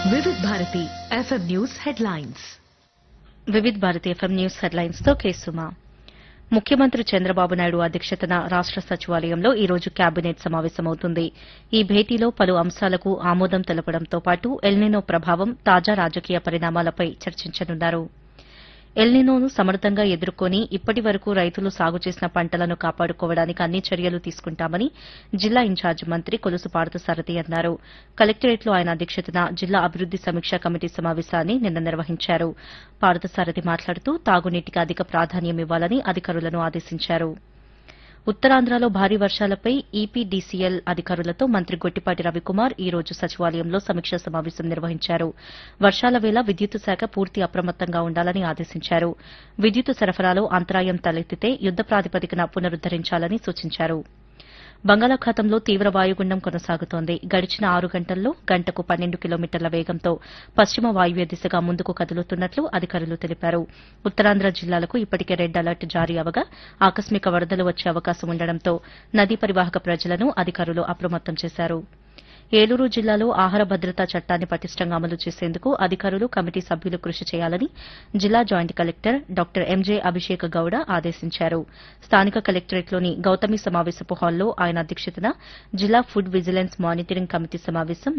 వివిధ Bharati FM news headlines Vividh Bharati FM news headlines తో కేసుమా ముఖ్యమంత్రి చంద్రబాబు నాయుడు అధ్యక్షతన రాష్ట సచివాలయంలో ఈ రోజు కేబినెట్ సమావేశమవుతుంది ఈ భేటీలో పలు అంశాలకు ఆమోదం తెలపడంతో పాటు ఎల్నినో ప్రభావం తాజా రాజకీయ పరిణామాలపై చర్చించనున్నారు ఎల్నినోను సమర్థంగా ఎదుర్కొని ఇప్పటి వరకు రైతులు సాగు చేసిన పంటలను కాపాడుకోవడానికి అన్ని చర్యలు తీసుకుంటామని జిల్లా ఇన్ఛార్జ్ మంత్రి కొలుసు పార్థసారథి అన్నారు కలెక్టరేట్లో ఆయన అధ్యక్షతన జిల్లా అభివృద్ది సమీక్షా కమిటీ సమావేశాన్ని నిన్న నిర్వహించారు పార్థసారథి మాట్లాడుతూ తాగునీటికి అధిక ప్రాధాన్యం ఇవ్వాలని అధికారులను ఆదేశించారు ఉత్తరాంధ్రలో భారీ వర్షాలపై ఈపీడీసీఎల్ అధికారులతో మంత్రి గొట్టిపాటి రవికుమార్ ఈ రోజు సచివాలయంలో సమీక్షా సమావేశం నిర్వహించారు వర్షాల వేళ విద్యుత్ శాఖ పూర్తి అప్రమత్తంగా ఉండాలని ఆదేశించారు విద్యుత్ సరఫరాలో అంతరాయం తలెత్తితే యుద్ద ప్రాతిపదికన పునరుద్దరించాలని సూచించారు బంగాళాఖాతంలో తీవ్ర వాయుగుండం కొనసాగుతోంది గడిచిన ఆరు గంటల్లో గంటకు పన్నెండు కిలోమీటర్ల వేగంతో పశ్చిమ వాయువ్య దిశగా ముందుకు కదులుతున్నట్లు అధికారులు తెలిపారు ఉత్తరాంధ్ర జిల్లాలకు ఇప్పటికే రెడ్ అలర్ట్ జారీ అవగా ఆకస్మిక వరదలు వచ్చే అవకాశం ఉండడంతో నదీ పరివాహక ప్రజలను అధికారులు అప్రమత్తం చేశారు ఏలూరు జిల్లాలో ఆహార భద్రతా చట్టాన్ని పటిష్టంగా అమలు చేసేందుకు అధికారులు కమిటీ సభ్యులు కృషి చేయాలని జిల్లా joint collector doctor MJ Abhishek Gowda ఆదేశించారు స్థానిక కలెక్టరేట్లోని గౌతమి సమావేశపు హాల్లో ఆయన అధ్యక్షతన జిల్లా ఫుడ్ విజిలెన్స్ మానిటరింగ్ కమిటీ సమావేశం